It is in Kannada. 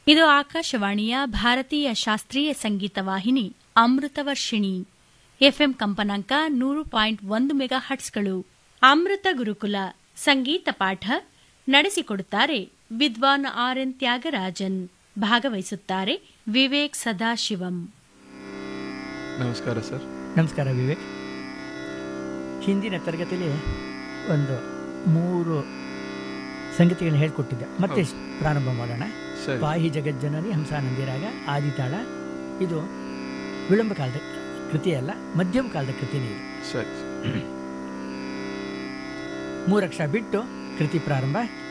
ಇದು ಆಕಾಶವಾಣಿಯ ಭಾರತೀಯ ಶಾಸ್ತ್ರೀಯ ಸಂಗೀತ ವಾಹಿನಿ ಅಮೃತವರ್ಷಿಣಿ ಎಫ್ಎಂ ಕಂಪನಾಂಕ ನೂರು ಪಾಯಿಂಟ್ ಒಂದು ಮೆಗಾ ಹಟ್ಸ್ಗಳು ಅಮೃತ ಗುರುಕುಲ ಸಂಗೀತ ಪಾಠ ನಡೆಸಿಕೊಡುತ್ತಾರೆ ವಿದ್ವಾನ್ ಆರ್ ಎನ್ ತ್ಯಾಗರಾಜನ್ ಭಾಗವಹಿಸುತ್ತಾರೆ ವಿವೇಕ್ ಸದಾಶಿವಂ ನಮಸ್ಕಾರ ಸರ್ ನಮಸ್ಕಾರ ವಿವೇಕ್ ಹಿಂದಿನ ತರಗತಿಯಲ್ಲಿ ಒಂದು ಮೂರು ಸಂಗತಿಗಳನ್ನ ಹೇಳ್ಕೊಟ್ಟಿದ್ದೆ ಮತ್ತೆ ಹೌದು. ಪ್ರಾರಂಭ ಮಾಡೋಣ ಸರಿ ಪಾಹಿ ಜಗಜ್ಜನನಿ ಹಂಸಾನಂದಿರಾಗ ಆದಿತಾಳ ಇದು ವಿಳಂಬ ಕಾಲದ ಕೃತಿ ಅಲ್ಲ ಮಧ್ಯಮ ಕಾಲದ ಕೃತಿನೇ ಇದು ಸರಿ ಮೂರಕ್ಷರ ಬಿಟ್ಟು ಕೃತಿ ಪ್ರಾರಂಭ